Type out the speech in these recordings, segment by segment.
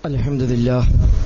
الحمد لله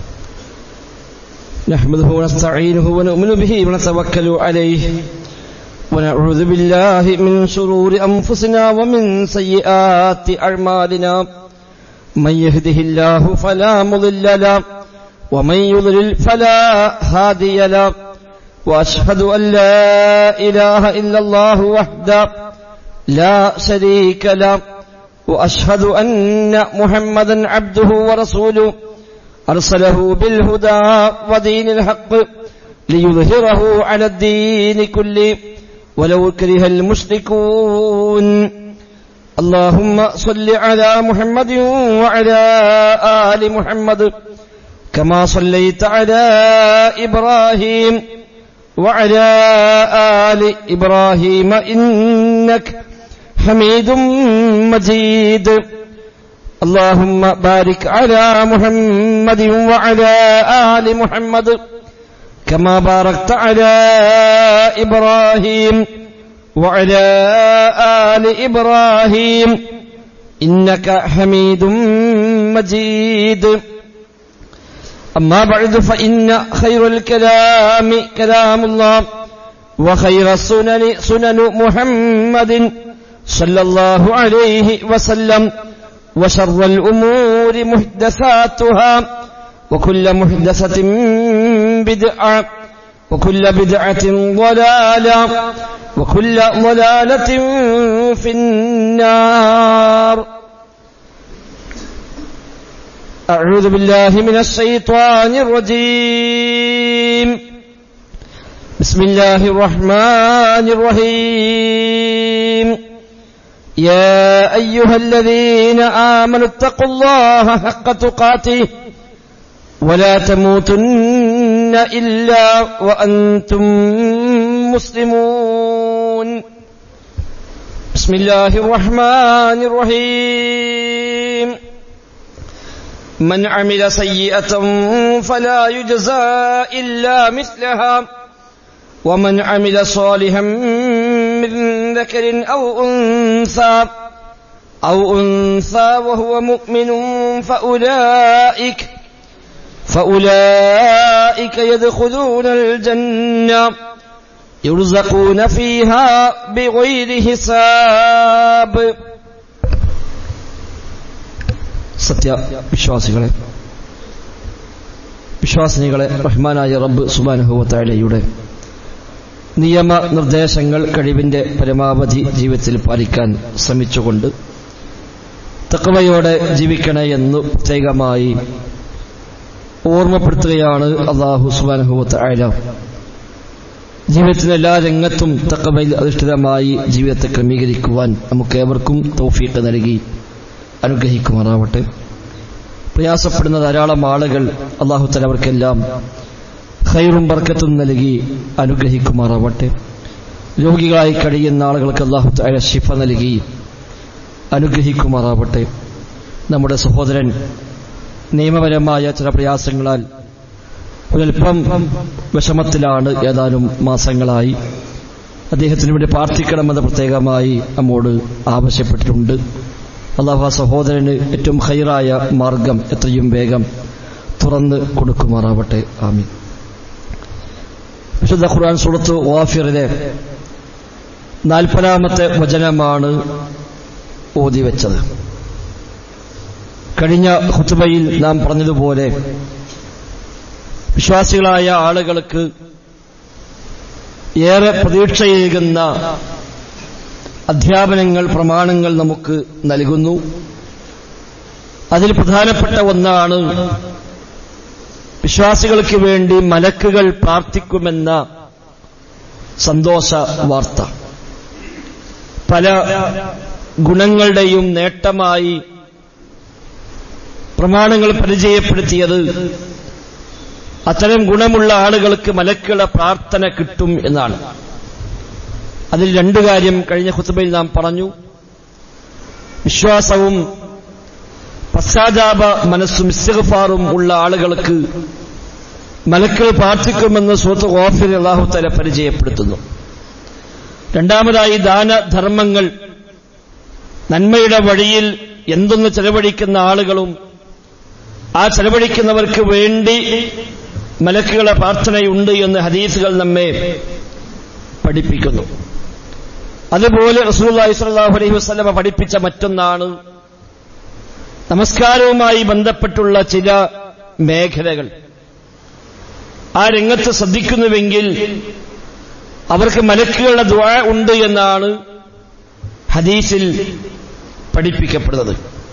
نحمده ونستعينه ونؤمن به ونتوكل عليه ونعوذ بالله من شرور أنفسنا ومن سيئات أعمالنا من يهده الله فلا مضل له ومن يضلل فلا هادي له وأشهد أن لا إله إلا الله وحده لا شريك له وأشهد أن محمدا عبده ورسوله أرسله بالهدى ودين الحق ليظهره على الدين كله ولو كره المشركون اللهم صل على محمد وعلى آل محمد كما صليت على إبراهيم وعلى آل إبراهيم إنك حميد مجيد اللهم بارك على محمد وعلى آل محمد كما باركت على إبراهيم وعلى آل إبراهيم إنك حميد مجيد أما بعد فإن خير الكلام كلام الله وخير السنن سنن محمد صلى الله عليه وسلم وشر الأمور محدثاتها وكل محدثة بدعة وكل بدعة ضلالة وكل ضلالة في النار أعوذ بالله من الشيطان الرجيم بسم الله الرحمن الرحيم يا أيها الذين آمنوا اتقوا الله حق تقاته ولا تموتن إلا وأنتم مسلمون بسم الله الرحمن الرحيم من عمل سيئة فلا يجزى إلا مثلها ومن عمل صالحا من ذكر أو أنثى أو أنثى وهو مؤمن فأولئك فأولئك يدخلون الجنة يرزقون فيها بغير حساب സത്യ വിശ്വാസികളെ വിശ്വാസിനികളെ റഹ്മാനായ റബ്ബ് സുബാനുഭവത്താഴയുടെ നിയമ നിർദ്ദേശങ്ങൾ കഴിവിന്റെ പരമാവധി ജീവിതത്തിൽ പാലിക്കാൻ ശ്രമിച്ചുകൊണ്ട് തക്കവയോടെ ജീവിക്കണേ എന്ന് പ്രത്യേകമായി ഓർമ്മപ്പെടുത്തുകയാണ് അള്ളാഹു സുബാനുഭവത്ത് ആയ ജീവിതത്തിന്റെ എല്ലാ രംഗത്തും തക്കവയിൽ അധിഷ്ഠിതമായി ജീവിതത്തെ ക്രമീകരിക്കുവാൻ നമുക്ക് ഏവർക്കും തൗഫീക്ക് നൽകി അനുഗ്രഹിക്കുമാറാവട്ടെ പ്രയാസപ്പെടുന്ന ധാരാളം ആളുകൾ അള്ളാഹുത്തല അവർക്കെല്ലാം ഖൈറും ബർക്കത്തും നൽകി അനുഗ്രഹിക്കുമാറാവട്ടെ രോഗികളായി കഴിയുന്ന ആളുകൾക്ക് അള്ളാഹുത്തല ശിഫ നൽകി അനുഗ്രഹിക്കുമാറാവട്ടെ നമ്മുടെ സഹോദരൻ നിയമപരമായ ചില പ്രയാസങ്ങളാൽ ഒരൽപ്പം വിഷമത്തിലാണ് ഏതാനും മാസങ്ങളായി അദ്ദേഹത്തിന് വേണ്ടി പ്രാർത്ഥിക്കണമെന്ന് പ്രത്യേകമായി നമ്മോട് ആവശ്യപ്പെട്ടിട്ടുണ്ട് അള്ളാഹു ആ സഹോദരന് ഏറ്റവും ഹൈറായ മാർഗം എത്രയും വേഗം തുറന്ന് കൊടുക്കുമാറാവട്ടെ ആമീൻ വിശുദ്ധ ഖുർആൻ സുഹൃത്ത് വാഫിറിലെ നാൽപ്പതാമത്തെ വചനമാണ് ഓതി വെച്ചത് കഴിഞ്ഞ ഹുത്തുബയിൽ നാം പറഞ്ഞതുപോലെ വിശ്വാസികളായ ആളുകൾക്ക് ഏറെ പ്രതീക്ഷയേകുന്ന അധ്യാപനങ്ങൾ പ്രമാണങ്ങൾ നമുക്ക് നൽകുന്നു അതിൽ പ്രധാനപ്പെട്ട ഒന്നാണ് വിശ്വാസികൾക്ക് വേണ്ടി മലക്കുകൾ പ്രാർത്ഥിക്കുമെന്ന സന്തോഷ വാർത്ത പല ഗുണങ്ങളുടെയും നേട്ടമായി പ്രമാണങ്ങൾ പരിചയപ്പെടുത്തിയത് അത്തരം ഗുണമുള്ള ആളുകൾക്ക് മലക്കുകളുടെ പ്രാർത്ഥന കിട്ടും എന്നാണ് അതിൽ രണ്ടു കാര്യം കഴിഞ്ഞ കുത്തുബയിൽ നാം പറഞ്ഞു വിശ്വാസവും പശ്ചാത്താപ മനസ്സും ഇസ്തിഗ്ഫാറും ഉള്ള ആളുകൾക്ക് മലക്കൾ പ്രാർത്ഥിക്കുമെന്ന് സുഹൃത്ത് ഓഫിർ അള്ളാഹുത്തല പരിചയപ്പെടുത്തുന്നു രണ്ടാമതായി ദാനധർമ്മങ്ങൾ നന്മയുടെ വഴിയിൽ എന്തൊന്ന് ചെലവഴിക്കുന്ന ആളുകളും ആ ചെലവഴിക്കുന്നവർക്ക് വേണ്ടി മലക്കുകളെ പ്രാർത്ഥനയുണ്ട് എന്ന് ഹദീസുകൾ നമ്മെ പഠിപ്പിക്കുന്നു അതുപോലെ റസൂലുള്ളാഹി സ്വല്ലല്ലാഹു അലൈഹി വസല്ലമ പഠിപ്പിച്ച മറ്റൊന്നാണ് നമസ്കാരവുമായി ബന്ധപ്പെട്ടുള്ള ചില മേഖലകൾ ആ രംഗത്ത് ശ്രദ്ധിക്കുന്നുവെങ്കിൽ അവർക്ക് മലക്കുകളുടെ ദ്വാ ഉണ്ട് എന്നാണ് ഹദീസിൽ പഠിപ്പിക്കപ്പെടുന്നത്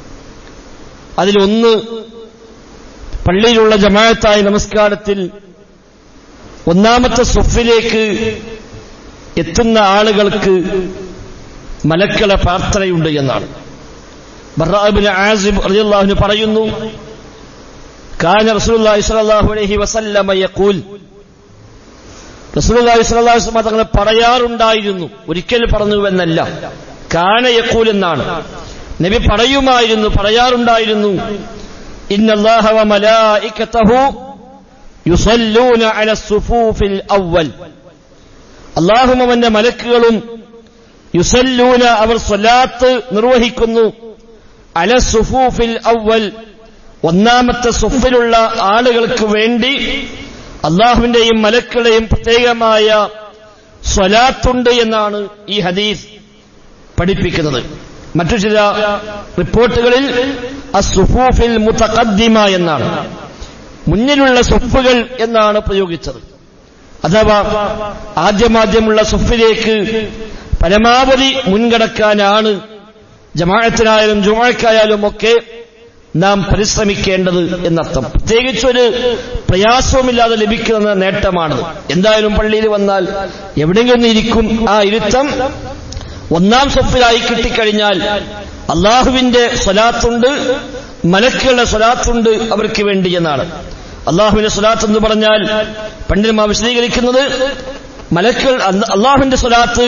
അതിലൊന്ന് പള്ളിയിലുള്ള ജമാഅത്തായ നമസ്കാരത്തിൽ ഒന്നാമത്തെ സുഫിലേക്ക് എത്തുന്ന ആളുകൾക്ക് മലക്കളെ പ്രാർത്ഥനയുണ്ട് എന്നാണ് ബറാബിന് ആസിബ് റളിയല്ലാഹു പറയുന്നു കാന റസൂലുള്ളാഹി സ്വല്ലല്ലാഹു അലൈഹി വസല്ലമ യഖൂൽ റസൂലുള്ളാഹി സ്വല്ലല്ലാഹു അലൈഹി വസല്ലമ തങ്ങൾ പറയാറുണ്ടായിരുന്നു ഒരിക്കൽ പറഞ്ഞു എന്നല്ല കാന യഖൂൽ എന്നാണ് നബി പറയുമായിരുന്നു പറയാറുണ്ടായിരുന്നു ഇന്നല്ലാഹ വ മലായികതഹു യുസല്ലൂന അല സുഫൂഫിൽ അവ്വൽ അള്ളാഹും അവന്റെ മലക്കുകളും യുസല്ലൂന അവർ സ്വലാത്ത് നിർവഹിക്കുന്നു അല സുഫൂഫിൽ അവ്വൽ ഒന്നാമത്തെ സുഫിലുള്ള ആളുകൾക്ക് വേണ്ടി അള്ളാഹുവിന്റെയും മലക്കളുടെയും പ്രത്യേകമായ സ്വലാത്തുണ്ട് എന്നാണ് ഈ ഹദീസ് പഠിപ്പിക്കുന്നത് മറ്റു ചില റിപ്പോർട്ടുകളിൽ അസുഫൂഫിൽ മുത്തഖദ്ദിമ എന്നാണ് മുന്നിലുള്ള സുഫുകൾ എന്നാണ് പ്രയോഗിച്ചത് അഥവാ ആദ്യമാദ്യമുള്ള സുഫിലേക്ക് പരമാവധി മുൻകടക്കാനാണ് ജമാഅത്തിനായാലും ജുമാക്കായാലും ഒക്കെ നാം പരിശ്രമിക്കേണ്ടത് എന്നർത്ഥം പ്രത്യേകിച്ചൊരു പ്രയാസവുമില്ലാതെ ലഭിക്കുന്ന നേട്ടമാണ് എന്തായാലും പള്ളിയിൽ വന്നാൽ എവിടെയെങ്കിലും ഇരിക്കും ആ ഇരുത്തം ഒന്നാം സ്വപ്പിലായി കിട്ടിക്കഴിഞ്ഞാൽ അള്ളാഹുവിന്റെ സ്വലാത്തുണ്ട് മലക്കുകളുടെ സ്വലാത്തുണ്ട് അവർക്ക് വേണ്ടി എന്നാണ് അള്ളാഹുവിന്റെ സ്വലാത്ത് എന്ന് പറഞ്ഞാൽ പണ്ഡിതന്മാർ വിശദീകരിക്കുന്നത് മലക്കൾ അള്ളാഹുവിന്റെ സ്വലാത്ത്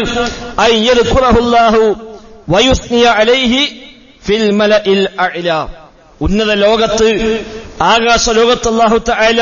അലൈഹി ഫിൽ മലഇൽ അഅ്ല ഉന്നത ലോകത്ത് ആകാശ ലോകത്ത് അള്ളാഹു തആല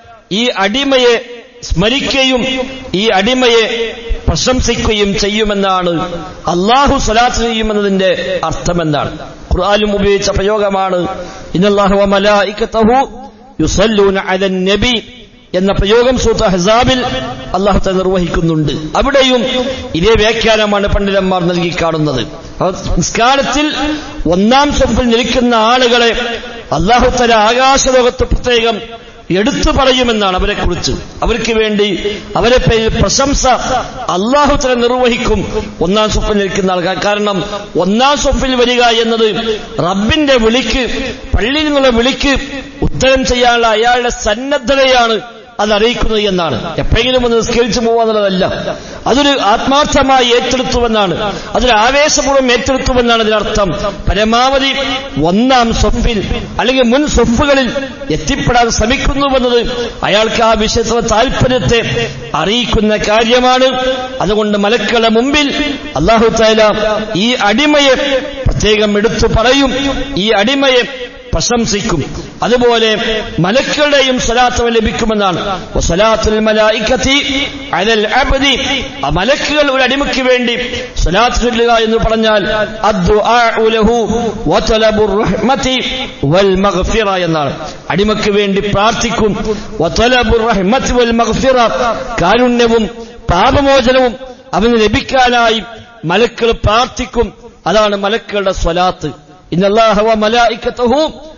ഈ അടിമയെ സ്മരിക്കുകയും ഈ അടിമയെ പ്രശംസിക്കുകയും ചെയ്യുമെന്നാണ് അള്ളാഹു സ്വലാത്ത് ചെയ്യുമെന്നതിന്റെ അർത്ഥമെന്നാണ് ഖുർആാനും ഉപയോഗിച്ച പ്രയോഗമാണ് ഇന്നല്ലാഹു മലായിക്കത്തഹു യുസല്ലൂന അലൻ നബി എന്ന പ്രയോഗം സൂത്ര ഹസാബിൽ അള്ളാഹുത്തെ നിർവഹിക്കുന്നുണ്ട് അവിടെയും ഇതേ വ്യാഖ്യാനമാണ് പണ്ഡിതന്മാർ നൽകി കാണുന്നത് നിസ്കാരത്തിൽ ഒന്നാം സ്വപ്പിൽ നിൽക്കുന്ന ആളുകളെ അള്ളാഹുത്തല ആകാശലോകത്ത് പ്രത്യേകം എടുത്തു പറയുമെന്നാണ് അവരെ കുറിച്ച് അവർക്ക് വേണ്ടി അവരെ പേരിൽ പ്രശംസ അള്ളാഹു തല നിർവഹിക്കും ഒന്നാം സ്വപ്പിൽ നിൽക്കുന്ന ആൾക്കാർ കാരണം ഒന്നാം സ്വപ്പിൽ വരിക എന്നത് റബ്ബിന്റെ വിളിക്ക് പള്ളിയിൽ നിന്നുള്ള വിളിക്ക് ഉത്തരം ചെയ്യാനുള്ള അയാളുടെ സന്നദ്ധതയാണ് അത് അറിയിക്കുന്നത് എന്നാണ് എപ്പോഴെങ്കിലും ഒന്ന് നിസ്കരിച്ചു പോവാന്നുള്ളതല്ല അതൊരു ആത്മാർത്ഥമായി ഏറ്റെടുത്തുവെന്നാണ് അതൊരു ആവേശപൂർവ്വം ഏറ്റെടുത്തുവെന്നാണ് ഇതിനർത്ഥം പരമാവധി ഒന്നാം സ്വപ്പിൽ അല്ലെങ്കിൽ മുൻ സ്വപ്പുകളിൽ എത്തിപ്പെടാൻ ശ്രമിക്കുന്നുവെന്നത് അയാൾക്ക് ആ വിഷയത്തിലുള്ള താല്പര്യത്തെ അറിയിക്കുന്ന കാര്യമാണ് അതുകൊണ്ട് മലക്കളുടെ മുമ്പിൽ അള്ളാഹു താല ഈ അടിമയെ പ്രത്യേകം എടുത്തു പറയും ഈ അടിമയെ പ്രശംസിക്കും അതുപോലെ മലക്കളുടെയും സ്വലാത്തവ ലഭിക്കുമെന്നാണ് സ്വലാത്തുൽ മലായിക്കത്തി അലൽ അബ്ദി ആ മലക്കുകൾ ഒരു അടിമയ്ക്ക് വേണ്ടി സ്വലാത്ത് ചൊല്ലുക എന്ന് പറഞ്ഞാൽ അദ്ദുആഉ ലഹു വതലബുർ റഹ്മതി വൽ മഗ്ഫിറ എന്നാണ് അടിമയ്ക്ക് വേണ്ടി പ്രാർത്ഥിക്കും വതലബുർ റഹ്മതി വൽ മഗ്ഫിറ കാരുണ്യവും പാപമോചനവും അവന് ലഭിക്കാനായി മലക്കൾ പ്രാർത്ഥിക്കും അതാണ് മലക്കളുടെ സ്വലാത്ത് إن الله وملائكته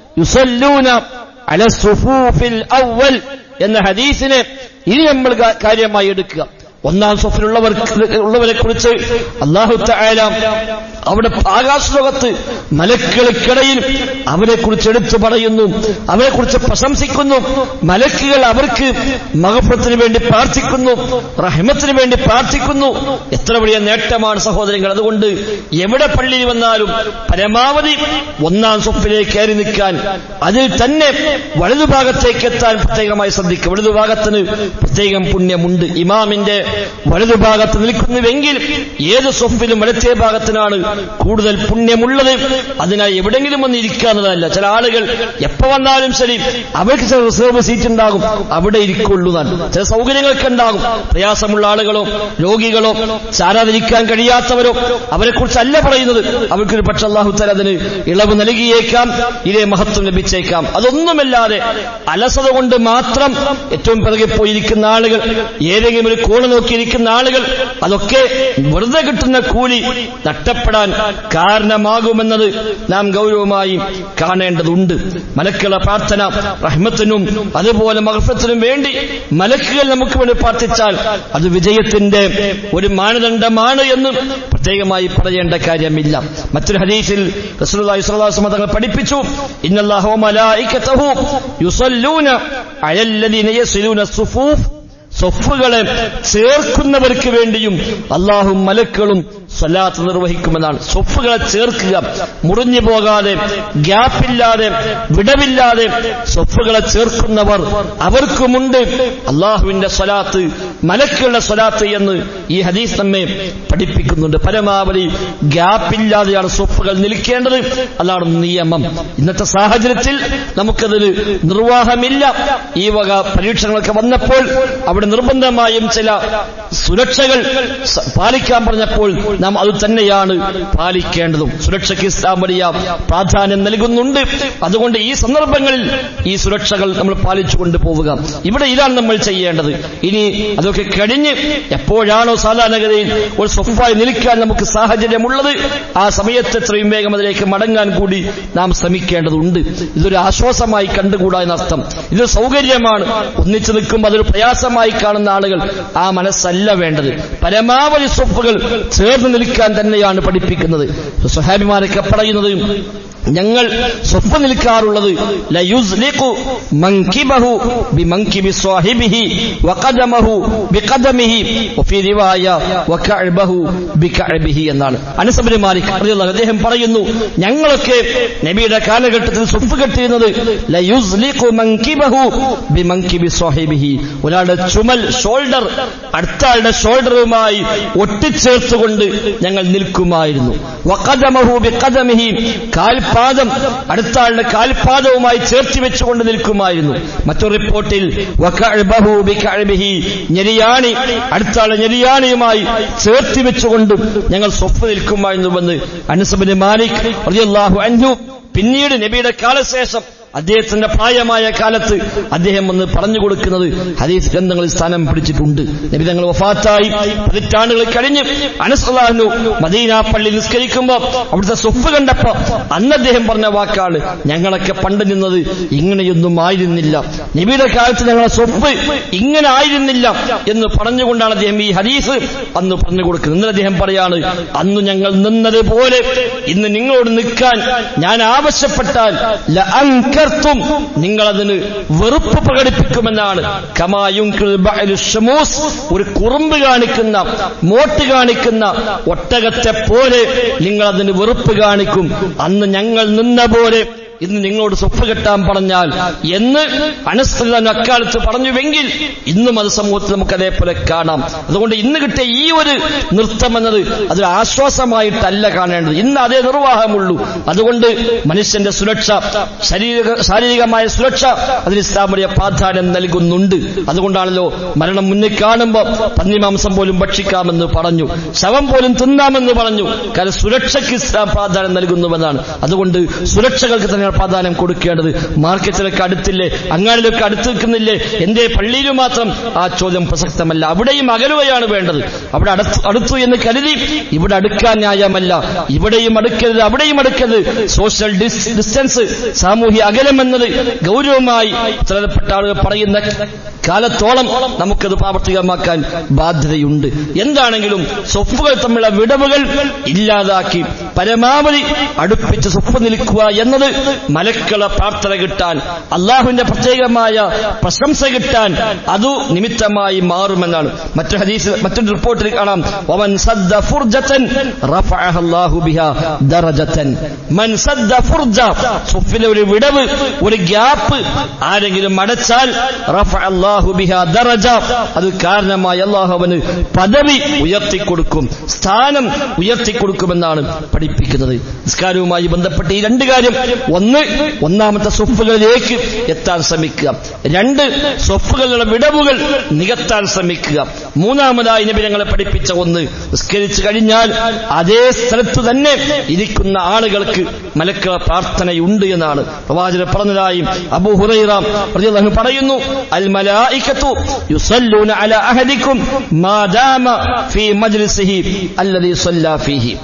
يصلون على الصفوف الأول എന്ന ഹദീസിനെ ഇനി നമ്മൾ കാര്യമായി എടുക്കുക ഒന്നാം സ്വഫിലുള്ളവർ ഉള്ളവരെ കുറിച്ച് അള്ളാഹു തായാല അവിടെ ആകാശലോകത്ത് മലക്കുകൾക്കിടയിൽ അവരെ കുറിച്ച് എടുത്തു പറയുന്നു അവരെ കുറിച്ച് പ്രശംസിക്കുന്നു മലക്കുകൾ അവർക്ക് മഹഫത്തിന് വേണ്ടി പ്രാർത്ഥിക്കുന്നു റഹ്മത്തിന് വേണ്ടി പ്രാർത്ഥിക്കുന്നു എത്ര വലിയ നേട്ടമാണ് സഹോദരങ്ങൾ അതുകൊണ്ട് എവിടെ പള്ളിയിൽ വന്നാലും പരമാവധി ഒന്നാം സ്വപ്പിലേക്ക് കയറി നിൽക്കാൻ അതിൽ തന്നെ വലതുഭാഗത്തേക്ക് എത്താൻ പ്രത്യേകമായി ശ്രദ്ധിക്കും വലതുഭാഗത്തിന് പ്രത്യേകം പുണ്യമുണ്ട് ഇമാമിന്റെ വലതുഭാഗത്ത് നിൽക്കുന്നുവെങ്കിൽ ഏത് സ്വഫിലും വലത്തേ ഭാഗത്തിനാണ് കൂടുതൽ പുണ്യമുള്ളത് അതിനായി എവിടെങ്കിലും വന്ന് ഇരിക്കാന്നതല്ല ചില ആളുകൾ എപ്പോ വന്നാലും ശരി അവർക്ക് ചില റിസർവ് സീറ്റ് ഉണ്ടാകും അവിടെ ഇരിക്കുള്ളൂ എന്നാണ് ചില സൗകര്യങ്ങളൊക്കെ ഉണ്ടാകും പ്രയാസമുള്ള ആളുകളോ രോഗികളോ ചാരാതിരിക്കാൻ കഴിയാത്തവരോ അവരെ കുറിച്ചല്ല പറയുന്നത് അവർക്കൊരു പക്ഷെ അള്ളാഹു തല അതിന് ഇളവ് നൽകിയേക്കാം ഇതേ മഹത്വം ലഭിച്ചേക്കാം അതൊന്നുമല്ലാതെ അലസത കൊണ്ട് മാത്രം ഏറ്റവും പിറകെ പോയിരിക്കുന്ന ആളുകൾ ഏതെങ്കിലും ഒരു കോണ് നോക്കിയിരിക്കുന്ന ആളുകൾ അതൊക്കെ വെറുതെ കിട്ടുന്ന കൂലി നഷ്ടപ്പെടാൻ കാരണമാകുമെന്നത് നാം ഗൗരവമായി കാണേണ്ടതുണ്ട് മലക്കുകളുടെ പ്രാർത്ഥന റഹ്മത്തിനും അതുപോലെ മഹഫത്തിനും വേണ്ടി മലക്കുകൾ നമുക്ക് വേണ്ടി പ്രാർത്ഥിച്ചാൽ അത് വിജയത്തിന്റെ ഒരു മാനദണ്ഡമാണ് എന്ന് പ്രത്യേകമായി പറയേണ്ട കാര്യമില്ല മറ്റൊരു ഹദീസിൽ റസൂലുള്ളാഹി സ്വല്ലല്ലാഹു അലൈഹി വസല്ലം തങ്ങൾ പഠിപ്പിച്ചു ഇന്നല്ലാഹു വ മലായികതഹു യുസല്ലൂന അലല്ലദീന യസിലൂന സുഫൂഫ് സ്വഫുകളെ ചേർക്കുന്നവർക്ക് വേണ്ടിയും അള്ളാഹും മലക്കളും സ്വലാത്ത് നിർവഹിക്കുമെന്നാണ് സ്വഫുകളെ ചേർക്കുക മുറിഞ്ഞു പോകാതെ ഗ്യാപ്പില്ലാതെ വിടവില്ലാതെ സ്വഫുകളെ ചേർക്കുന്നവർ അവർക്കുമുണ്ട് അള്ളാഹുവിന്റെ സ്വലാത്ത് മലക്കുകളുടെ സ്വലാത്ത് എന്ന് ഈ ഹദീസ് നമ്മെ പഠിപ്പിക്കുന്നുണ്ട് പരമാവധി ഗ്യാപ്പില്ലാതെയാണ് സ്വഫുകൾ നിൽക്കേണ്ടത് അതാണ് നിയമം ഇന്നത്തെ സാഹചര്യത്തിൽ നമുക്കതിന് നിർവാഹമില്ല ഈ വക പരീക്ഷണങ്ങളൊക്കെ വന്നപ്പോൾ അവിടെ നിർബന്ധമായും ചില സുരക്ഷകൾ സ- പാലിക്കാൻ പറഞ്ഞപ്പോൾ നാം അത് തന്നെയാണ് പാലിക്കേണ്ടതും സുരക്ഷയ്ക്ക് ഇസ്ലാം വലിയ പ്രാധാന്യം നൽകുന്നുണ്ട് അതുകൊണ്ട് ഈ സന്ദർഭങ്ങളിൽ ഈ സുരക്ഷകൾ നമ്മൾ പാലിച്ചുകൊണ്ട് പോവുക ഇവിടെ ഇതാണ് നമ്മൾ ചെയ്യേണ്ടത് ഇനി അതൊക്കെ കഴിഞ്ഞ് എപ്പോഴാണോ സാധാരണഗതിയിൽ ഒരു സ്വഫായി നിൽക്കാൻ നമുക്ക് സാഹചര്യമുള്ളത് ആ സമയത്ത് എത്രയും വേഗം അതിലേക്ക് മടങ്ങാൻ കൂടി നാം ശ്രമിക്കേണ്ടതുണ്ട് ഇതൊരു ആശ്വാസമായി കണ്ടുകൂടാ എന്നർത്ഥം ഇത് സൗകര്യമാണ് ഒന്നിച്ചു നിൽക്കുമ്പോൾ അതൊരു പ്രയാസമായി കാണുന്ന ആളുകൾ ആ മനസ്സല്ല വേണ്ടത് പരമാവധി സ്വപ്പുകൾ ചേർന്ന് നിൽക്കാൻ തന്നെയാണ് പഠിപ്പിക്കുന്നത് സുഹാബിമാരൊക്കെ പറയുന്നത് ഞങ്ങൾ സ്വപ്പ് നിൽക്കാറുള്ളത് ലയുസ്ലിഖു മൻകിബഹു ബിമൻകിബി സ്വാഹിബിഹി വഖദമഹു ബിഖദമിഹി വഫി റിവായ വകഅബഹു ബികഅബിഹി എന്നാണ് അനസ് ഇബ്നു മാലിക് റളിയല്ലാഹു അൻഹു അദ്ദേഹം പറയുന്നു ഞങ്ങളൊക്കെ നബിയുടെ കാലഘട്ടത്തിൽ സ്വപ്പ് കെട്ടിയിരുന്നത് ലയുസ്ലിഖു മൻകിബഹു ബിമൻകിബി സ്വാഹിബിഹി ഒരാളുടെ ചുമൽ ഷോൾഡർ അടുത്ത ആളുടെ ഷോൾഡറുമായി ഒട്ടിച്ചേർത്തുകൊണ്ട് ഞങ്ങൾ നിൽക്കുമായിരുന്നു വഖദമഹു ബിഖദമിഹി കാൽപാദം അടുത്ത ആളുടെ കാൽപാദവുമായി ചേർത്തി വെച്ചുകൊണ്ട് നിൽക്കുമായിരുന്നു മറ്റൊരു റിപ്പോർട്ടിൽ വകഅബഹു ബികഅബിഹി ഞെരിയാണി അടുത്ത ആളെ ഞെരിയാണിയുമായി ചേർത്തി വെച്ചുകൊണ്ടും ഞങ്ങൾ സ്വപ്പ് നിൽക്കുമായിരുന്നുവെന്ന് അനസബിന് മാലിക് റളിയല്ലാഹു അൻഹു പിന്നീട് നബിയുടെ കാലശേഷം അദ്ദേഹത്തിന്റെ പ്രായമായ കാലത്ത് അദ്ദേഹം ഒന്ന് പറഞ്ഞു കൊടുക്കുന്നത് ഹദീസ് ഗ്രന്ഥങ്ങളിൽ സ്ഥാനം പിടിച്ചിട്ടുണ്ട് നബി തങ്ങൾ വഫാത്തായി പതിറ്റാണ്ടുകൾ കഴിഞ്ഞ് അനസ്ലാഹു മദീന പള്ളി നിസ്കരിക്കുമ്പോ അവിടുത്തെ സ്വപ്പ് കണ്ടപ്പോ അന്ന് അദ്ദേഹം പറഞ്ഞ വാക്കാണ് ഞങ്ങളൊക്കെ പണ്ട് നിന്നത് ഇങ്ങനെയൊന്നും ആയിരുന്നില്ല നബിയുടെ കാലത്ത് ഞങ്ങളെ സ്വപ്പ് ഇങ്ങനെ ആയിരുന്നില്ല എന്ന് പറഞ്ഞുകൊണ്ടാണ് അദ്ദേഹം ഈ ഹദീസ് അന്ന് പറഞ്ഞു കൊടുക്കുന്നത് ഇന്നലെ അദ്ദേഹം പറയാണ് അന്ന് ഞങ്ങൾ നിന്നതുപോലെ ഇന്ന് നിങ്ങളോട് നിൽക്കാൻ ഞാൻ ആവശ്യപ്പെട്ടാൽ ലഅൻകർത്തും നിങ്ങൾ അതിന് വെറുപ്പ് പ്രകടിപ്പിക്കുമെന്നാണ് കമായുങ്കിൾ ബഅലു ഷമൂസ് ഒരു കുറുമ്പ് കാണിക്കുന്ന മോട്ട് കാണിക്കുന്ന ഒട്ടകത്തെ പോലെ നിങ്ങൾ അതിന് വെറുപ്പ് കാണിക്കും അന്ന് ഞങ്ങൾ നിന്ന പോലെ ഇന്ന് നിങ്ങളോട് സ്വപ്പ് കെട്ടാൻ പറഞ്ഞാൽ എന്ന് അനസ്തൻ അക്കാലത്ത് പറഞ്ഞുവെങ്കിൽ ഇന്നും അത് സമൂഹത്തിൽ നമുക്ക് അതേപോലെ കാണാം അതുകൊണ്ട് ഇന്ന് കിട്ടിയ ഈ ഒരു നൃത്തം എന്നത് അതൊരു ആശ്വാസമായിട്ടല്ല കാണേണ്ടത് ഇന്ന് അതേ നിർവാഹമുള്ളൂ അതുകൊണ്ട് മനുഷ്യന്റെ സുരക്ഷ ശാരീരിക ശാരീരികമായ സുരക്ഷ അതിന് ഇസ്ലാം വലിയ പ്രാധാന്യം നൽകുന്നുണ്ട് അതുകൊണ്ടാണല്ലോ മരണം മുന്നിൽ കാണുമ്പോൾ പന്നിമാംസം പോലും ഭക്ഷിക്കാമെന്ന് പറഞ്ഞു ശവം പോലും തിന്നാമെന്ന് പറഞ്ഞു കാരണം സുരക്ഷയ്ക്ക് ഇസ്ലാം പ്രാധാന്യം നൽകുന്നുവെന്നാണ് അതുകൊണ്ട് സുരക്ഷകൾക്ക് തന്നെ പ്രാധാന്യം കൊടുക്കേണ്ടത് മാർക്കറ്റിലൊക്കെ അടുത്തില്ലേ അങ്ങാടിലൊക്കെ അടുത്ത് നിൽക്കുന്നില്ലേ എന്തേ പള്ളിയിൽ മാത്രം ആ ചോദ്യം പ്രസക്തമല്ല അവിടെയും അകലുകയാണ് വേണ്ടത് അവിടെ അടുത്ത് അടുത്തു എന്ന് കരുതി ഇവിടെ അടുക്കാൻ ന്യായമല്ല ഇവിടെയും അടുക്കരുത് അവിടെയും അടുക്കരുത് സോഷ്യൽ ഡിസ്- ഡിസ്റ്റൻസ് സാമൂഹ്യ അകലം എന്നത് ഗൗരവമായി ഉത്തരവാദപ്പെട്ട ആളുകൾ പറയുന്ന കാലത്തോളം നമുക്കത് പ്രാവർത്തികമാക്കാൻ ബാധ്യതയുണ്ട് എന്താണെങ്കിലും സ്വപ്പുകൾ തമ്മിലുള്ള വിടവുകൾ ഇല്ലാതാക്കി പരമാവധി അടുപ്പിച്ച് സുപ്പ് നിൽക്കുക എന്നത് മലക്കളെ പ്രാർത്ഥന കിട്ടാൻ അള്ളാഹുവിന്റെ പ്രത്യേകമായ പ്രശംസ കിട്ടാൻ അതു നിമിത്തമായി മാറുമെന്നാണ് മറ്റു ഹദീസ് മറ്റൊരു റിപ്പോർട്ടിൽ കാണാം വമൻ സദ്ദ ഫുർജതൻ റഫഅഹ അല്ലാഹു ബിഹാ ദറജതൻ മൻ സദ്ദ ഫുർജ സുഫിലെ ഒരു വിടവ് ഒരു ഗ്യാപ്പ് ആരെങ്കിലും അടച്ചാൽ റഫഅ അല്ലാഹു ബിഹാ ദറജ അത് കാരണമായി അള്ളാഹു അവന് പദവി ഉയർത്തിക്കൊടുക്കും സ്ഥാനം ഉയർത്തിക്കൊടുക്കുമെന്നാണ് പഠിപ്പിക്കുന്നത് നിസ്കാരവുമായി ബന്ധപ്പെട്ട് ഈ രണ്ട് കാര്യം ഒന്ന് ഒന്നാമത്തെ സ്വഫുകളിലേക്ക് എത്താൻ ശ്രമിക്കുക രണ്ട് സ്വഫുകളുടെ വിടവുകൾ നികത്താൻ ശ്രമിക്കുക മൂന്നാമതായി നബി ഞങ്ങളെ പഠിപ്പിച്ച ഒന്ന് നിസ്കരിച്ചു കഴിഞ്ഞാൽ അതേ സ്ഥലത്ത് തന്നെ ഇരിക്കുന്ന ആളുകൾക്ക് മലക്കള പ്രാർത്ഥനയുണ്ട് എന്നാണ് പ്രവാചകർ പറഞ്ഞതായി അബൂ ഹുറൈറ റളിയല്ലാഹു അൻഹു പറയുന്നു അൽ മലായികത്തു യുസല്ലൂന അലാ അഹദിക്കും മാ ദാമ ഫീ മജ്ലിസിഹി അല്ലദീ സല്ലാ ഫീഹി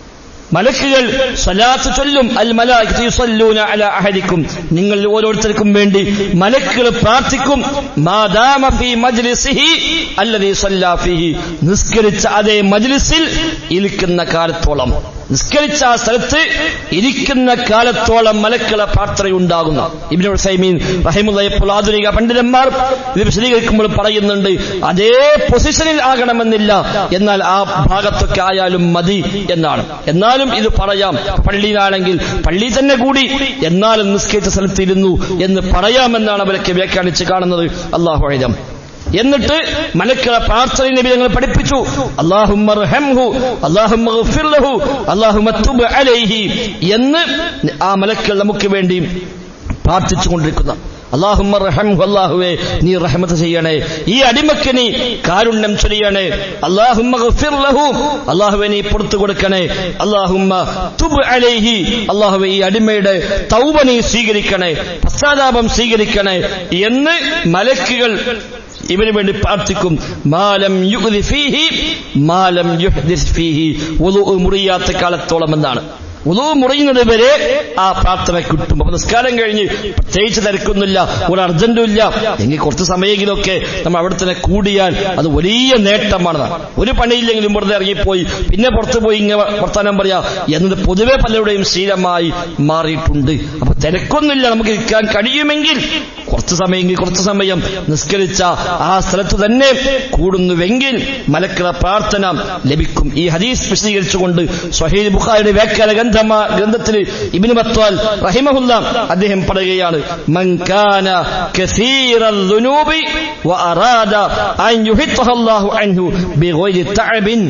മലക്കുകൾ സ്വലാത്ത് ചൊല്ലും അൽ മലായികത്തു യുസല്ലൂന അലാ അഹദിക്കും നിങ്ങൾ ഓരോരുത്തർക്കും വേണ്ടി മലക്കുകൾ പ്രാർത്ഥിക്കും മാ ദാമ ഫീ മജ്ലിസിഹി അല്ലദീ സല്ലാ ഫീഹി നിസ്കരിച്ച അതേ മജ്ലിസിൽ ഇരിക്കുന്ന കാലത്തോളം നിസ്കരിച്ച ആ സ്ഥലത്ത് ഇരിക്കുന്ന കാലത്തോളം മലക്കള പ്രാർത്ഥനയുണ്ടാകുന്നു ഇബിനുൽ സൈമീൻ റഹിമുള്ളപ്പോൾ ആധുനിക പണ്ഡിതന്മാർ ഇത് വിശദീകരിക്കുമ്പോൾ പറയുന്നുണ്ട് അതേ പൊസിഷനിൽ ആകണമെന്നില്ല എന്നാൽ ആ ഭാഗത്തൊക്കെ ആയാലും മതി എന്നാണ് എന്നാലും ഇത് പറയാം പള്ളിയിലാണെങ്കിൽ പള്ളി തന്നെ കൂടി എന്നാലും നിസ്കരിച്ച സ്ഥലത്ത് ഇരുന്നു എന്ന് പറയാമെന്നാണ് അവരൊക്കെ വ്യാഖ്യാനിച്ച് കാണുന്നത് അള്ളാഹു എഴുതാം എന്നിട്ട് മലക്കളെ പ്രാർത്ഥന നബി ഞങ്ങൾ പഠിപ്പിച്ചു അള്ളാഹുഹു അള്ളാഹുഹു അള്ളാഹു അലൈഹി എന്ന് ആ മലക്കൾ നമുക്ക് വേണ്ടി പ്രാർത്ഥിച്ചുകൊണ്ടിരിക്കുന്ന അള്ളാഹുമ്മ റഹംഹു അള്ളാഹുവേ നീ റഹമത്ത് ചെയ്യണേ ഈ അടിമക്ക് നീ കാരുണ്യം ചൊരിയണേ അള്ളാഹുമ്മ ഗഫിർ ലഹു അള്ളാഹുവെ നീ പുറത്തു കൊടുക്കണേ അള്ളാഹുമ്മ തുബ് അലൈഹി അള്ളാഹുവെ ഈ അടിമയുടെ തൗബ നീ സ്വീകരിക്കണേ പശ്ചാത്താപം സ്വീകരിക്കണേ എന്ന് മലക്കുകൾ ഇവന് വേണ്ടി പ്രാർത്ഥിക്കും മാലം യുഗ്ദി ഫീഹി മാലം യുഹ്ദിസ് ഫീഹി വുളു മുറിയാത്ത കാലത്തോളം എന്നാണ് ഉദു മുറിയുന്നത് വരെ ആ പ്രാർത്ഥന കിട്ടും അപ്പൊ നിസ്കാരം കഴിഞ്ഞ് പ്രത്യേകിച്ച് തിരക്കൊന്നുമില്ല ഒരു അർജന്റും ഇല്ല എങ്കിൽ കുറച്ച് സമയമെങ്കിലൊക്കെ നമ്മൾ അവിടെ തന്നെ കൂടിയാൽ അത് വലിയ നേട്ടമാണ് ഒരു പണിയില്ലെങ്കിലും വെറുതെ ഇറങ്ങിപ്പോയി പിന്നെ പുറത്ത് പോയി ഇങ്ങനെ വർത്താനം പറയാ എന്നത് പൊതുവെ പലരുടെയും ശീലമായി മാറിയിട്ടുണ്ട് അപ്പൊ തിരക്കൊന്നുമില്ല നമുക്ക് ഇരിക്കാൻ കഴിയുമെങ്കിൽ കുറച്ച് സമയമെങ്കിൽ കുറച്ച് സമയം നിസ്കരിച്ച ആ സ്ഥലത്ത് തന്നെ കൂടുന്നുവെങ്കിൽ മലക്കള പ്രാർത്ഥന ലഭിക്കും ഈ ഹദീസ് വിശദീകരിച്ചുകൊണ്ട് സ്വഹീദ് ബുഖാരിയുടെ വ്യാഖ്യാന ഗ്രന്ഥമാ ഗ്രന്ഥത്തിൽ ഇബിന് മത്വാൽ റഹിമഹുല്ല അദ്ദേഹം പറയുകയാണ് മൻകാന കസീറൽ ദുനൂബി വഅറാദ അൻ യുഹിത്തഹു അല്ലാഹു അൻഹു ബിഗൈരി തഅബിൻ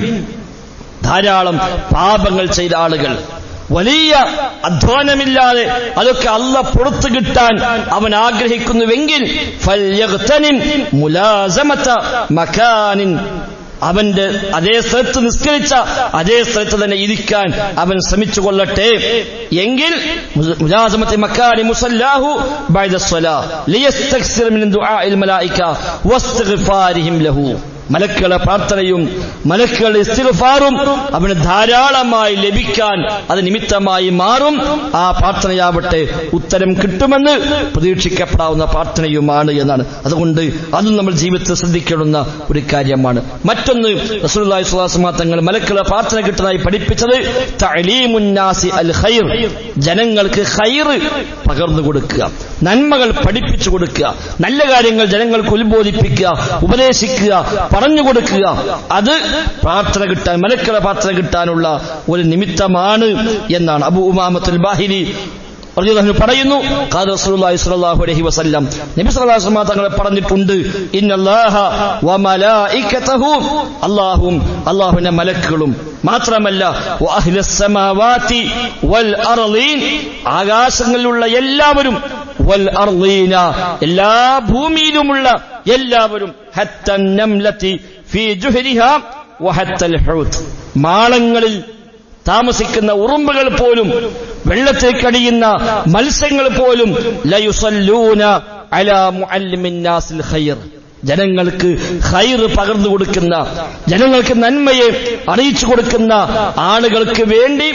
ധാരാളം പാപങ്ങൾ ചെയ്ത ആളുകൾ വലിയ അധ്വാനമില്ലാതെ അതൊക്കെ അല്ല പുറത്തു കിട്ടാൻ അവൻ ആഗ്രഹിക്കുന്നുവെങ്കിൽ ഫൽയഗ്തനിം മുലാസമത മകാനിൻ അവന്റെ അതേ സ്ഥലത്ത് നിസ്കരിച്ച അതേ സ്ഥലത്ത് തന്നെ ഇരിക്കാൻ അവൻ ശ്രമിച്ചു കൊള്ളട്ടെ എങ്കിൽ മുലാസമത്തെ മക്കാനി മുസല്ലാഹു ബൈദ സ്വലാ ലിയസ്തക്സിർ മിൻ ദുആഇൽ മലായിക വസ്തിഗ്ഫാരിഹിം ലഹു മലക്കുകളെ പ്രാർത്ഥനയും മലക്കുകളുടെ ഇസ്തിഗ്ഫാറും അവന് ധാരാളമായി ലഭിക്കാൻ അത് നിമിത്തമായി മാറും ആ പ്രാർത്ഥനയാവട്ടെ ഉത്തരം കിട്ടുമെന്ന് പ്രതീക്ഷിക്കപ്പെടാവുന്ന പ്രാർത്ഥനയുമാണ് എന്നാണ് അതുകൊണ്ട് അതും നമ്മൾ ജീവിതത്തിൽ ശ്രദ്ധിക്കേണ്ടുന്ന ഒരു കാര്യമാണ് മറ്റൊന്ന് റസൂലുള്ളാഹി സ്വല്ലല്ലാഹു അലൈഹി വസല്ലം തങ്ങൾ മലക്കുകളെ പ്രാർത്ഥന കിട്ടുന്നതായി പഠിപ്പിച്ചത് തഅലീമുന്നാസി അൽ ഖൈർ ജനങ്ങൾക്ക് ഖൈർ പകർന്നു കൊടുക്കുക നന്മകൾ പഠിപ്പിച്ചു കൊടുക്കുക നല്ല കാര്യങ്ങൾ ജനങ്ങൾക്ക് ഉത്ബോധിപ്പിക്കുക ഉപദേശിക്കുക പറഞ്ഞു കൊടുക്കുക അത് പ്രാർത്ഥന കിട്ടാൻ മലക്കളെ പ്രാർത്ഥന കിട്ടാനുള്ള ഒരു നിമിത്തമാണ് എന്നാണ് അബു ഉമാമത്തുൽ ബാഹിരി റളിയല്ലാഹു പറയുന്നു ഖാല റസൂലുള്ളാഹി സ്വല്ലല്ലാഹു അലൈഹി വസല്ലം നബി സ്വല്ലല്ലാഹു അലൈഹി വസല്ലം തങ്ങൾ പറഞ്ഞിട്ടുണ്ട് ഇന്നല്ലാഹ വ മലായികതഹു അല്ലാഹും അല്ലാഹുവിന്റെ മലക്കുകളും മാത്രമല്ല വ അഹ്ലസ് സമാവാതി വൽ അർളീൻ ആകാശങ്ങളിലുള്ള എല്ലാവരും വൽ അർളീന എല്ലാ ഭൂമിയിലുമുള്ള എല്ലാവരും ഹത്തൻ നംലതി ഫീ ജുഹരിഹാ വഹത്തൽ ഹൂത്ത് മാളങ്ങളിൽ താമസിക്കുന്ന ഉറുമ്പുകൾ പോലും വെള്ളത്തിൽ കടിയുന്ന മത്സ്യങ്ങൾ പോലും ലയുസല്ലൂന അലാ മുഅല്ലിമിൻ നാസിൽ ഖൈർ ജനങ്ങൾക്ക് ഖൈർ പകർന്നു കൊടുക്കുന്ന ജനങ്ങൾക്ക് നന്മയെ അറിയിച്ചു കൊടുക്കുന്ന ആളുകൾക്ക് വേണ്ടി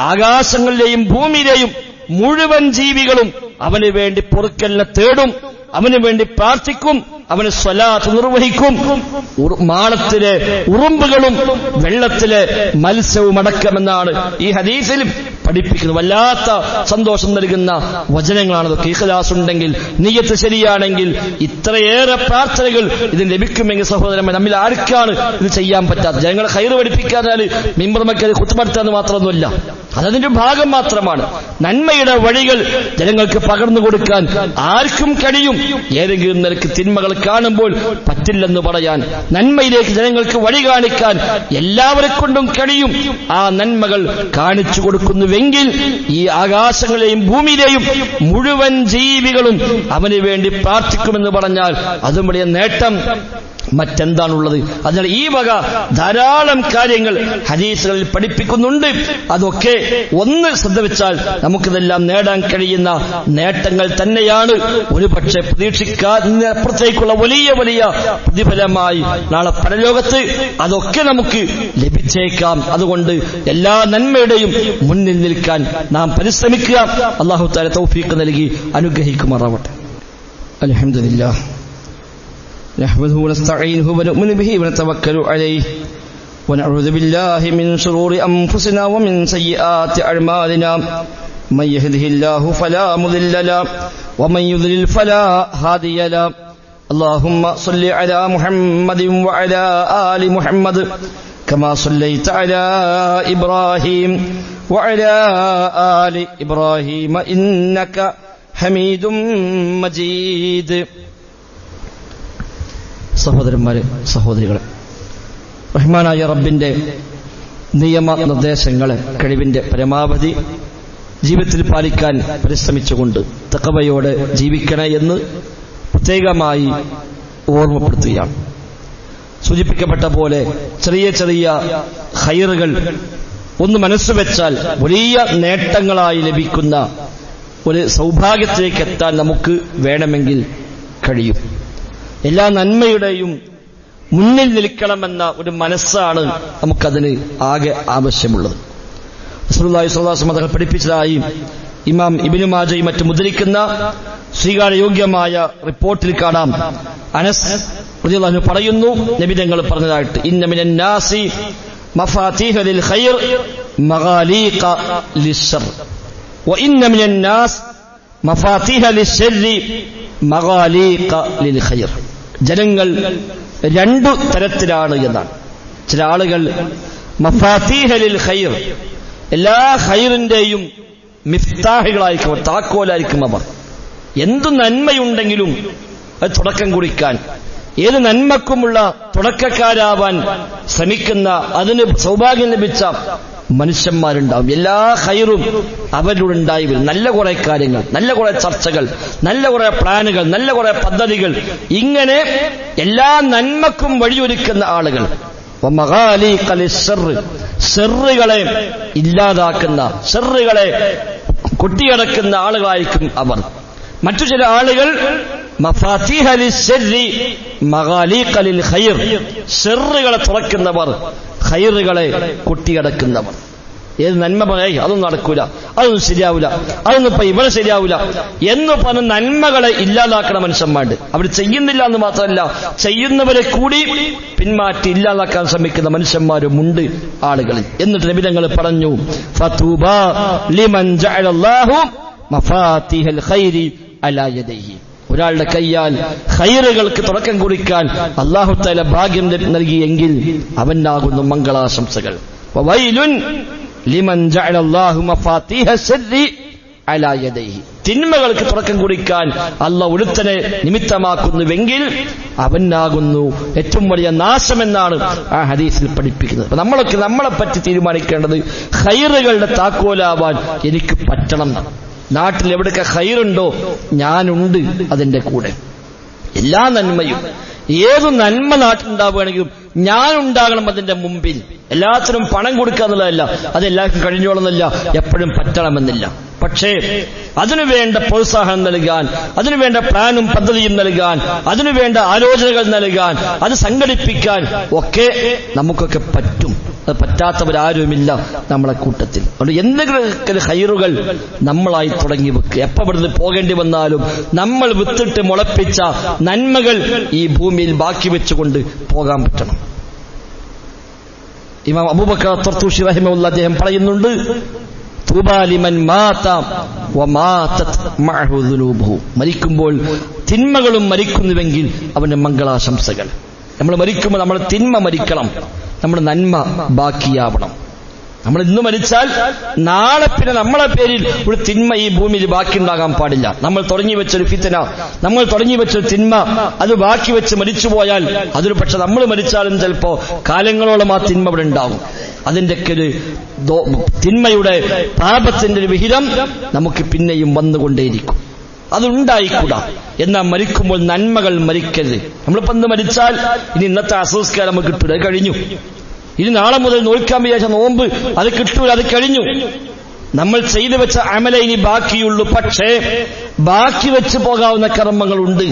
ആകാശങ്ങളിലെയും ഭൂമിയിലെയും മുഴുവൻ ജീവികളും അവന് വേണ്ടി പൊറുക്കലിനെ തേടും അവന് വേണ്ടി പ്രാർത്ഥിക്കും അവന് സ്വലാത്ത് നിർവഹിക്കും ഉറു- മാളത്തിലെ ഉറുമ്പുകളും വെള്ളത്തിലെ മത്സ്യവും അടക്കമെന്നാണ് ഈ ഹദീസിൽ പഠിപ്പിക്കുന്നത് വല്ലാത്ത സന്തോഷം നൽകുന്ന വചനങ്ങളാണ് ഇതൊക്കെ ഇഖ്ലാസ് ഉണ്ടെങ്കിൽ നീയത്ത് ശരിയാണെങ്കിൽ ഇത്രയേറെ പ്രാർത്ഥനകൾ ഇത് ലഭിക്കുമെങ്കിൽ സഹോദരന്മാർ നമ്മിൽ ആർക്കാണ് ഇത് ചെയ്യാൻ പറ്റാത്തത് ജനങ്ങളെ കയറ് പഠിപ്പിക്കാനാൽ മിമ്പർമയ്ക്ക് അത് കുത്തുപടുത്താന്ന് മാത്രമൊന്നുമല്ല അതതിന്റെ ഭാഗം മാത്രമാണ് നന്മയുടെ വഴികൾ ജനങ്ങൾക്ക് പകർന്നു കൊടുക്കാൻ ആർക്കും കഴിയും ഏതെങ്കിലും നിലക്ക് തിന്മകൾ കാണുമ്പോൾ പറ്റില്ലെന്ന് പറയാൻ നന്മയിലേക്ക് ജനങ്ങൾക്ക് വഴി കാണിക്കാൻ എല്ലാവരെ കൊണ്ടും കഴിയും ആ നന്മകൾ കാണിച്ചു കൊടുക്കുന്നുവെങ്കിൽ ഈ ആകാശങ്ങളെയും ഭൂമിയിലെയും മുഴുവൻ ജീവികളും അവന് വേണ്ടി പ്രാർത്ഥിക്കുമെന്ന് പറഞ്ഞാൽ അതും വലിയ നേട്ടം മറ്റെന്താണുള്ളത് അതിനാൽ ഈ വക ധാരാളം കാര്യങ്ങൾ ഹദീസുകളിൽ പഠിപ്പിക്കുന്നുണ്ട് അതൊക്കെ ഒന്ന് ശ്രദ്ധ വെച്ചാൽ നമുക്കിതെല്ലാം നേടാൻ കഴിയുന്ന നേട്ടങ്ങൾ തന്നെയാണ് ഒരു പക്ഷേ പ്രതീക്ഷിക്കാതിനപ്പുറത്തേക്കുള്ള വലിയ വലിയ പ്രതിഫലമായി നാളെ പരലോകത്ത് അതൊക്കെ നമുക്ക് ലഭിച്ചേക്കാം അതുകൊണ്ട് എല്ലാ നന്മയുടെയും മുന്നിൽ നിൽക്കാൻ നാം പരിശ്രമിക്കുക അള്ളാഹു താല തൗഫീഖ് നൽകി അനുഗ്രഹിക്കുമാറാവട്ടെ അലഹമില്ല نحمده ونستعينه ونؤمن به ونتوكل عليه ونعوذ بالله من شرور أنفسنا ومن سيئات أعمالنا من يهده الله فلا مضل له ومن يضلل فلا هادي له اللهم صل على محمد وعلى آل محمد كما صليت على إبراهيم وعلى آل إبراهيم إنك حميد مجيد സഹോദരന്മാരെ സഹോദരികളെ റഹ്മാനായ റബ്ബിന്റെ നിയമ നിർദ്ദേശങ്ങളെ കഴിവിന്റെ പരമാവധി ജീവിതത്തിൽ പാലിക്കാൻ പരിശ്രമിച്ചുകൊണ്ട് തക്കവയോടെ ജീവിക്കണേ എന്ന് പ്രത്യേകമായി ഓർമ്മപ്പെടുത്തുകയാണ് സൂചിപ്പിക്കപ്പെട്ട പോലെ ചെറിയ ചെറിയ ഹൈറുകൾ ഒന്ന് മനസ്സുവെച്ചാൽ വലിയ നേട്ടങ്ങളായി ലഭിക്കുന്ന ഒരു സൗഭാഗ്യത്തിലേക്ക് എത്താൻ നമുക്ക് വേണമെങ്കിൽ കഴിയും എല്ലാ നന്മയുടെയും മുന്നിൽ നിൽക്കണമെന്ന ഒരു മനസ്സാണ് നമുക്കതിന് ആകെ ആവശ്യമുള്ളത് റസൂലുള്ളാഹി സ്വല്ലല്ലാഹു അലൈഹി വസല്ലം പഠിപ്പിച്ചതായി ഇമാം ഇബ്നു മാജയും മറ്റും മുദ്രിക്കുന്ന സ്വീകാരയോഗ്യമായ റിപ്പോർട്ടിൽ കാണാം അനസ് റളിയല്ലാഹു അൻഹു പറയുന്നു നബി തങ്ങൾ പറഞ്ഞതായിട്ട് ഇന്ന മിനൻ നാസി മഫാതീഹ ലിൽ ഖൈർ മഗാലീഖ ലിശ്ശർ وإن من الناس مفاتيح للشر مغاليق للخير ജനങ്ങൾ രണ്ടു തരത്തിലാണ് എന്നാണ് ചില ആളുകൾ മഫാത്തീഹലിൽ ഖൈർ എല്ലാ ഖൈറിന്റെയും മിഫ്താഹികളായിരിക്കും താക്കോലായിരിക്കും അവർ എന്തു നന്മയുണ്ടെങ്കിലും അത് തുടക്കം കുറിക്കാൻ ഏത് നന്മക്കുമുള്ള തുടക്കക്കാരാവാൻ ശ്രമിക്കുന്ന അതിന് സൗഭാഗ്യം ലഭിച്ച മനുഷ്യന്മാരുണ്ടാവും എല്ലാ ഹൈറും അവരിലൂടെ ഉണ്ടായി വരും നല്ല കുറെ കാര്യങ്ങൾ നല്ല കുറെ ചർച്ചകൾ നല്ല കുറെ പ്ലാനുകൾ നല്ല കുറെ പദ്ധതികൾ ഇങ്ങനെ എല്ലാ നന്മക്കും വഴിയൊരുക്കുന്ന ആളുകൾ ഷെറുകളെ ഇല്ലാതാക്കുന്ന ഷെറുകളെ കൊട്ടിയടക്കുന്ന ആളുകളായിരിക്കും അവർ മറ്റു ചില ആളുകൾ ഷെറുകളെ തുറക്കുന്നവർ ഖൈറുകളെ കൊട്ടിയടക്കുന്നവർ ഏത് നന്മ പറയായി അതൊന്നും നടക്കൂല അതൊന്നും ശരിയാവില്ല അതൊന്നും ഇപ്പൊ ഇവിടെ ശരിയാവില്ല എന്ന് പറഞ്ഞ നന്മകളെ ഇല്ലാതാക്കണ മനുഷ്യന്മാരുണ്ട് അവർ ചെയ്യുന്നില്ല എന്ന് മാത്രമല്ല ചെയ്യുന്നവരെ കൂടി പിന്മാറ്റി ഇല്ലാതാക്കാൻ ശ്രമിക്കുന്ന മനുഷ്യന്മാരുമുണ്ട് ആളുകളിൽ എന്നിട്ട് നബിതങ്ങൾ പറഞ്ഞു ഫതൂബ ലിമൻ ജഅലല്ലാഹു മഫാത്തിഹൽ ഖൈരി അലാ യദൈഹി ഒരാളുടെ കയ്യാൽ ഖൈറുകൾക്ക് തുടക്കം കുറിക്കാൻ അള്ളാഹു തല ഭാഗ്യം നൽകിയെങ്കിൽ അവനാകുന്നു മംഗളാശംസകൾ വവൈലുൻ ലിമൻ ജഅലല്ലാഹു മഫാത്തിഹ ശർരി അലാ യദൈഹി തിന്മകൾക്ക് തുടക്കം കുറിക്കാൻ അല്ല ഒരുത്തനെ നിമിത്തമാക്കുന്നുവെങ്കിൽ അവനാകുന്നു ഏറ്റവും വലിയ നാശമെന്നാണ് ആ ഹദീസിൽ പഠിപ്പിക്കുന്നത് അപ്പൊ നമ്മളൊക്കെ നമ്മളെ പറ്റി തീരുമാനിക്കേണ്ടത് ഖൈറുകളുടെ താക്കോലാവാൻ എനിക്ക് പറ്റണം നാട്ടിൽ എവിടെയൊക്കെ ഹൈറുണ്ടോ ഞാനുണ്ട് അതിന്റെ കൂടെ എല്ലാ നന്മയും ഏതു നന്മ നാട്ടിലുണ്ടാവുകയാണെങ്കിലും ഞാനുണ്ടാകണം അതിന്റെ മുമ്പിൽ എല്ലാത്തിനും പണം കൊടുക്കുക എന്നുള്ളതല്ല അത് എല്ലാവർക്കും കഴിഞ്ഞോളുന്നില്ല എപ്പോഴും പറ്റണമെന്നില്ല പക്ഷേ അതിനുവേണ്ട പ്രോത്സാഹനം നൽകാൻ അതിനുവേണ്ട പ്ലാനും പദ്ധതിയും നൽകാൻ അതിനുവേണ്ട ആലോചനകൾ നൽകാൻ അത് സംഘടിപ്പിക്കാൻ ഒക്കെ നമുക്കൊക്കെ പറ്റും അത് പറ്റാത്തവരാരുമില്ല നമ്മളെ കൂട്ടത്തിൽ അതുകൊണ്ട് എന്തെങ്കിലും ഹൈറുകൾ നമ്മളായി തുടങ്ങി വെക്കുക എപ്പോ ഇവിടുന്ന് പോകേണ്ടി വന്നാലും നമ്മൾ വിത്തിട്ട് മുളപ്പിച്ച നന്മകൾ ഈ ഭൂമിയിൽ ബാക്കി വെച്ചുകൊണ്ട് പോകാൻ പറ്റണം ഇമാം അബൂബക്കർ തർത്തൂഷി റഹിമുള്ള അദ്ദേഹം പറയുന്നുണ്ട് തൂബാലിമൻ മാത വമാതത് മഅഹു ദുനൂബുഹു മരിക്കുമ്പോൾ തിന്മകളും മരിക്കുന്നുവെങ്കിൽ അവന്റെ മംഗളാശംസകൾ നമ്മൾ മരിക്കുമ്പോൾ നമ്മൾ തിന്മ മരിക്കണം നമ്മുടെ നന്മ ബാക്കിയാവണം നമ്മൾ ഇന്ന് മരിച്ചാൽ നാളെ പിന്നെ നമ്മളെ പേരിൽ ഒരു തിന്മ ഈ ഭൂമിയിൽ ബാക്കി ഉണ്ടാകാൻ പാടില്ല നമ്മൾ തുടങ്ങി വെച്ചൊരു ഫിത്തന നമ്മൾ തുടങ്ങി വെച്ചൊരു തിന്മ അത് ബാക്കി വെച്ച് മരിച്ചു പോയാൽ അതൊരു പക്ഷെ നമ്മൾ മരിച്ചാലും ചിലപ്പോ കാലങ്ങളോളം ആ തിന്മ ഇവിടെ ഉണ്ടാകും അതിന്റെ ഒരു ദോ- തിന്മയുടെ പാപത്തിന്റെ ഒരു വിഹിതം നമുക്ക് പിന്നെയും വന്നുകൊണ്ടേയിരിക്കും അതുണ്ടായിക്കൂടാ എന്നാൽ മരിക്കുമ്പോൾ നന്മകൾ മരിക്കരുത് നമ്മളിപ്പോ ഇന്ന് മരിച്ചാൽ ഇനി ഇന്നത്തെ അസംസ്കാരം നമുക്ക് കിട്ടൂല അത് കഴിഞ്ഞു ഇനി നാളെ മുതൽ നോക്കാൻ വിചാരിച്ച നോമ്പ് അത് കിട്ടൂല അത് കഴിഞ്ഞു നമ്മൾ ചെയ്തു വെച്ച അമല ഇനി ബാക്കിയുള്ളൂ പക്ഷേ ബാക്കി വെച്ച് പോകാവുന്ന കർമ്മങ്ങളുണ്ട്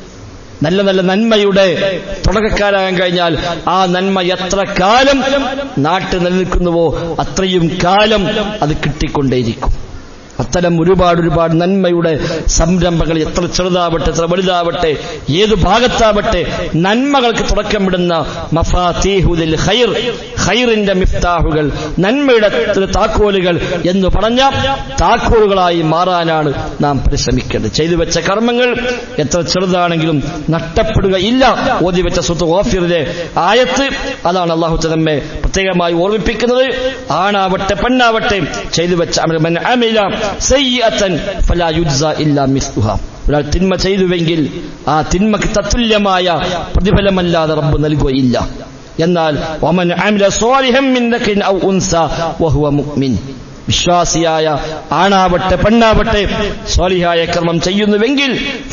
നല്ല നല്ല നന്മയുടെ തുടക്കക്കാരാകാൻ കഴിഞ്ഞാൽ ആ നന്മ എത്ര കാലം നാട്ടിൽ നിലനിൽക്കുന്നുവോ അത്രയും കാലം അത് കിട്ടിക്കൊണ്ടേയിരിക്കും അത്തരം ഒരുപാട് ഒരുപാട് നന്മയുടെ സംരംഭങ്ങൾ എത്ര ചെറുതാവട്ടെ എത്ര വലുതാവട്ടെ ഏത് ഭാഗത്താവട്ടെ നന്മകൾക്ക് തുടക്കമിടുന്ന മഫാത്തീഹുദിൽ ഖൈർ ഖൈറിന്റെ മിഫ്താഹുകൾ നന്മയുടെ താക്കോലുകൾ എന്ന് പറഞ്ഞ താക്കോലുകളായി മാറാനാണ് നാം പരിശ്രമിക്കേണ്ടത് ചെയ്തു വെച്ച കർമ്മങ്ങൾ എത്ര ചെറുതാണെങ്കിലും നഷ്ടപ്പെടുകയില്ല ഓതി വെച്ച സുത്ത് ഓഫിറിലെ ആയത്ത് അതാണ് അള്ളാഹു നമ്മെ പ്രത്യേകമായി ഓർമ്മിപ്പിക്കുന്നത് ആണാവട്ടെ പെണ്ണാവട്ടെ ചെയ്തു വെച്ച അമൽ മൻ അമില സയ്യിഅത്തൻ ഫലാ യുജ്സ ഇല്ലാ മിസ്ലുഹ ഒരാൾ തിന്മ ചെയ്തുവെങ്കിൽ ആ തിന്മക്ക് തത്തുല്യമായ പ്രതിഫലമല്ലാതെ റബ്ബ് നൽകുകയില്ല എന്നാൽ വമൻ അമില സ്വാലിഹം മിൻ ദക്രിൻ ഔ ഉൻസ വഹുവ മുഅ്മിൻ വിശ്വാസിയായ ആണാവട്ടെ പെണ്ണാവട്ടെ സ്വാലിഹായ കർമ്മം ചെയ്യുന്നുവെങ്കിൽ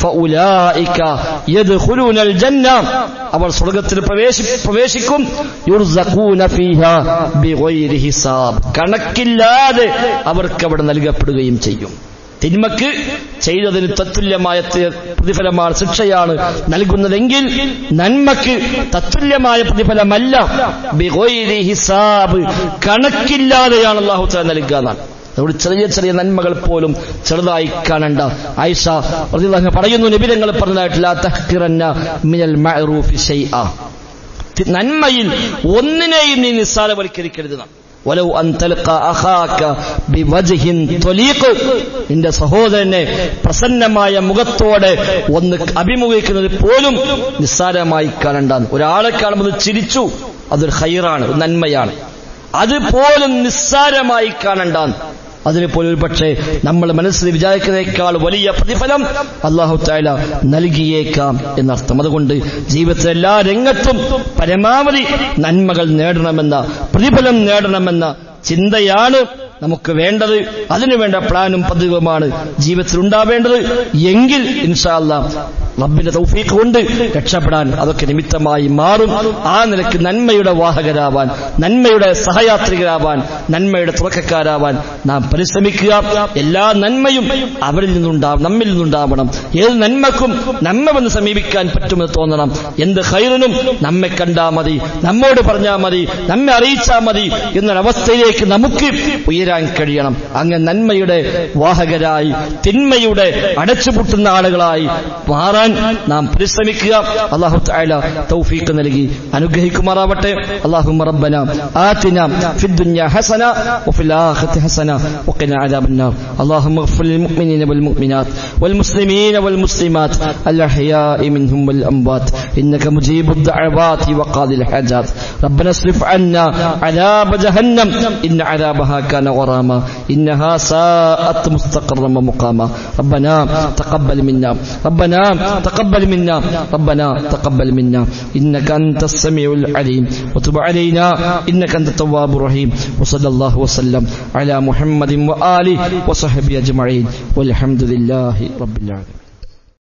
ഫഉലായിക യദ്ഖുലൂനൽ ജന്ന അവർ സ്വർഗ്ഗത്തിൽ പ്രവേശി പ്രവേശിക്കും യുർസഖൂന ഫീഹാ ബിഗൈരി ഹിസാബ് കണക്കില്ലാതെ അവർക്ക് അവിടെ നൽകപ്പെടുകയും ചെയ്യും തിന്മക്ക് ചെയ്തതിന് തത്തുല്യമായ തി- പ്രതിഫലമാണ് ശിക്ഷയാണ് നൽകുന്നതെങ്കിൽ നന്മക്ക് തത്തുല്യമായ പ്രതിഫലമല്ല ബിഗൈരി ഹിസാബ് കണക്കില്ലാതെയാണ് അള്ളാഹു തആല നൽകുക എന്നാണ് അതുകൊണ്ട് ചെറിയ ചെറിയ നന്മകൾ പോലും ചെറുതായി കാണണ്ട ആയിഷ റളിയല്ലാഹു അൻഹ പറയുന്നു നബിരങ്ങൾ പറഞ്ഞതായിട്ടില്ല തഹ്കിറന്ന മിനൽ മഅറൂഫി ഷൈഅ തി- നന്മയിൽ ഒന്നിനെയും നീ നിസ്സാരവൽക്കരിക്കരുത് എന്നാണ്. വലൗ അൻ തൽഖ അഖാക ബിവജ്ഹിൻ ത്വലീഖ് നിന്റെ സഹോദരനെ പ്രസന്നമായ മുഖത്തോടെ ഒന്ന് അഭിമുഖിക്കുന്നത് പോലും നിസ്സാരമായി കാണണ്ടാന്ന് ഒരാളെ കാണുമ്പോൾ ചിരിച്ചു അതൊരു ഹൈറാണ് ഒരു നന്മയാണ് അതുപോലും നിസ്സാരമായി കാണണ്ടാന്ന് അതിനെ പോലെ ഒരു പക്ഷേ നമ്മൾ മനസ്സിൽ വിചാരിക്കുന്നതിനേക്കാൾ വലിയ പ്രതിഫലം അള്ളാഹു താല നൽകിയേക്കാം എന്നർത്ഥം അതുകൊണ്ട് ജീവിതത്തിലെ എല്ലാ രംഗത്തും പരമാവധി നന്മകൾ നേടണമെന്ന പ്രതിഫലം നേടണമെന്ന ചിന്തയാണ് നമുക്ക് വേണ്ടത് അതിനുവേണ്ട പ്ലാനും പദ്ധതികളുമാണ് ജീവിതത്തിൽ ഉണ്ടാവേണ്ടത് എങ്കിൽ ഇൻഷാല്ല റബ്ബിന്റെ തൗഫീഖ് കൊണ്ട് രക്ഷപ്പെടാൻ അതൊക്കെ നിമിത്തമായി മാറും ആ നിലയ്ക്ക് നന്മയുടെ വാഹകരാവാൻ നന്മയുടെ സഹയാത്രികരാവാൻ നന്മയുടെ തുടക്കക്കാരാവാൻ നാം പരിശ്രമിക്കുക എല്ലാ നന്മയും അവരിൽ നിന്നുണ്ടാവും നമ്മിൽ നിന്നുണ്ടാവണം ഏത് നന്മക്കും നമ്മ വന്ന് സമീപിക്കാൻ പറ്റുമെന്ന് തോന്നണം എന്ത് ഹൈറിനും നമ്മെ കണ്ടാ മതി നമ്മോട് പറഞ്ഞാൽ മതി നമ്മെ അറിയിച്ചാൽ മതി എന്നൊരവസ്ഥയിലേക്ക് നമുക്ക് ഉയരാൻ കഴിയണം അങ്ങ് നന്മയുടെ വാഹകരായി തിന്മയുടെ അടച്ചുപൂട്ടുന്ന ആളുകളായി മാറാൻ നാം പരിശ്രമിക്കുക അള്ളാഹു തആല തൗഫീഖ് നൽകി അനുഗ്രഹിക്കുമാറാവട്ടെ اللهم ربنا آتنا في الدنيا حسنة وفي الآخرة حسنة وقنا عذاب النار اللهم اغفر للمؤمنين والمؤمنات والمسلمين والمسلمات الأحياء منهم والأموات إنك مجيب الدعوات وقاضي الحاجات ربنا اصرف عنا عذاب جهنم إن عذابها كان غراما إنها ساءت مستقرا ومقاما ربنا تقبل منا ربنا تقبل منا ربنا تقبل منا إنك أنت السميع العليم وتب علينا إنك أنت التواب الرحيم وصلى الله وسلم على محمد وآله وصحبه أجمعين والحمد لله رب العالمين